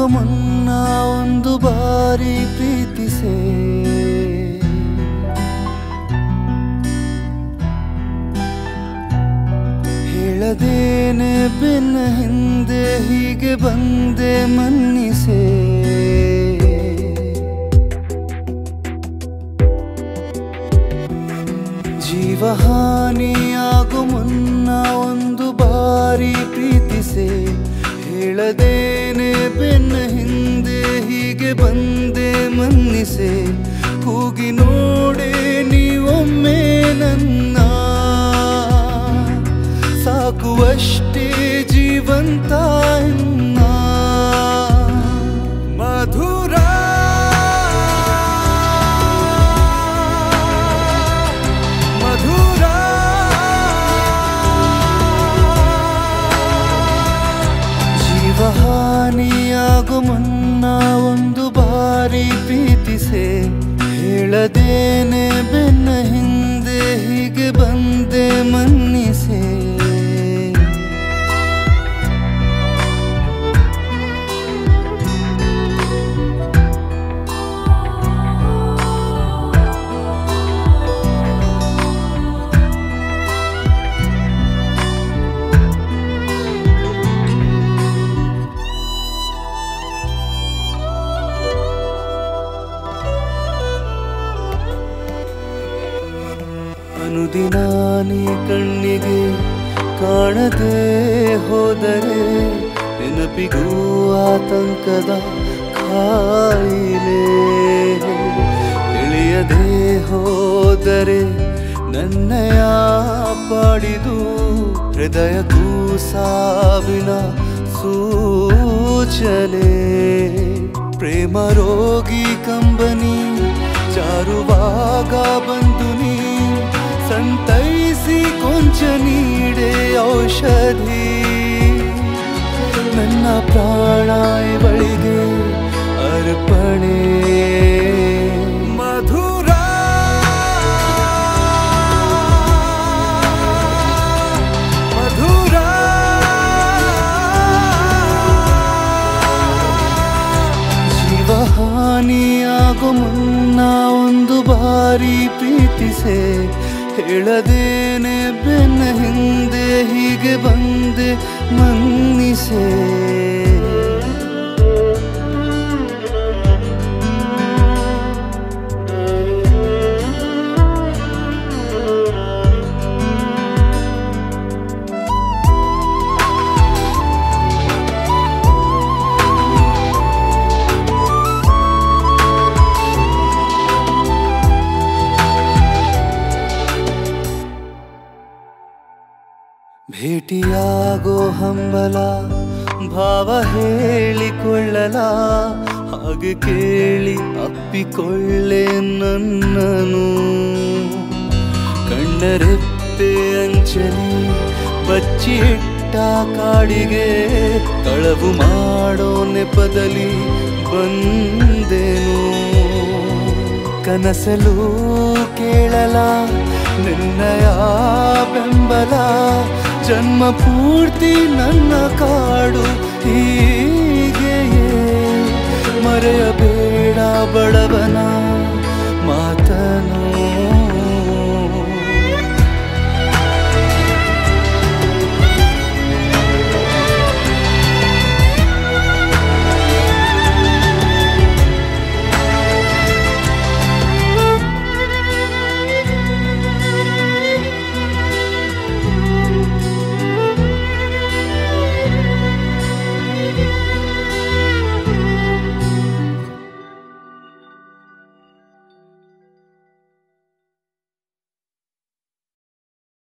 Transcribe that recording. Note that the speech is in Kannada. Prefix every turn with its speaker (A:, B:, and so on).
A: ಮುನ್ನ ಒಂದು ಬಾರಿ ಪ್ರೀತಿಸೆ ಹೇಳದೇನೆ ಬೆನ್ನ ಹಿಂದೆ ಹೀಗೆ ಬಂದೆ ಮನ್ನಿಸೆ ಜೀವಹಾನಿಯಾಗು ಮುನ್ನ ಒಂದು ಬಾರಿ ಪ್ರೀತಿಸೆ ಹೇಳದೇನೆ ಬೆನ್ನ ಹಿಂದೆ ಹೀಗೆ ಬಂದೆ ಮನ್ನಿಸೆ ಕೂಗಿ ನೋಡೆ ನೀವೊಮ್ಮೆ ನನ್ನ ಸಾಕುವಷ್ಟೇ ಜೀವಂತ ಇನ್ನ ಮಧುರ ಮಧುರ ಜೀವಹಾನಿಯಾಗು ಮುನ್ನ ಒಂದು ಬಾರಿ ಪ್ರೀತಿಸೆ ಹೇಳದೇನೆ ಬೆನ್ನ ಹಿಂದೆ ಹೀಗೆ ಬಂದೆ ಮನ್ನಿಸೆ ಅನುದಿನ ನೀ ಕಣ್ಣಿಗೆ ಕಾಣದೆ ಹೋದರೆ ನೆನಪಿಗೂ ಆತಂಕದ ಕಾಯಿಲೆ ತಿಳಿಯದೆ ಹೋದರೆ ನನ್ನಯ ಪಾಡಿದು ಹೃದಯಕ್ಕೂ ಸಾವಿನ ಸೂಚನೆ ಪ್ರೇಮ ರೋಗಿ ಕಂಬನಿ ಜಾರುವಾಗ ಬಂದು ನೀ ಸಂತೈಸಿ ಕೊಂಚ ನೀಡೆ ಔಷಧಿ ನನ್ನ ಪ್ರಾಣ ಬಳಿಗೆ ಅರ್ಪಣೆ ಮಧುರ ಮಧುರ ಜೀವಹಾನಿಯಾಗೋ ಮುನ್ನ ಒಂದು ಬಾರಿ ಪ್ರೀತಿಸೆ ಹೇಳದೇನೆ ಬೆನ್ನ ಹಿಂದೆ ಹೀಗೆ ಬಂದೆ ಮನ್ನಿಸೆ ಭೇಟಿಯಾಗೋ ಹಂಬಲ ಭಾವ ಹೇಳಿಕೊಳ್ಳಲ ಹಾಗೆ ಕೇಳಿ ಅಪ್ಪಿಕೊಳ್ಳೆ ನನ್ನನು ಕಣ್ಣರೆಪ್ಪೆ ಅಂಚಲಿ ಬಚ್ಚಿಟ್ಟ ಕಾಡಿಗೆ ಕಳವು ಮಾಡೋ ನೆಪದಲ್ಲಿ ಬಂದೆನು ಕನಸಲು ಕೇಳಲ ನಿನ್ನಯ ಬೆಂಬಲ ಜನ್ಮ ಪೂರ್ತಿ ನನ್ನ ಕಾಡು ಹೀಗೆಯೇ ಮರೆಯಬೇಡ ಬಡವನ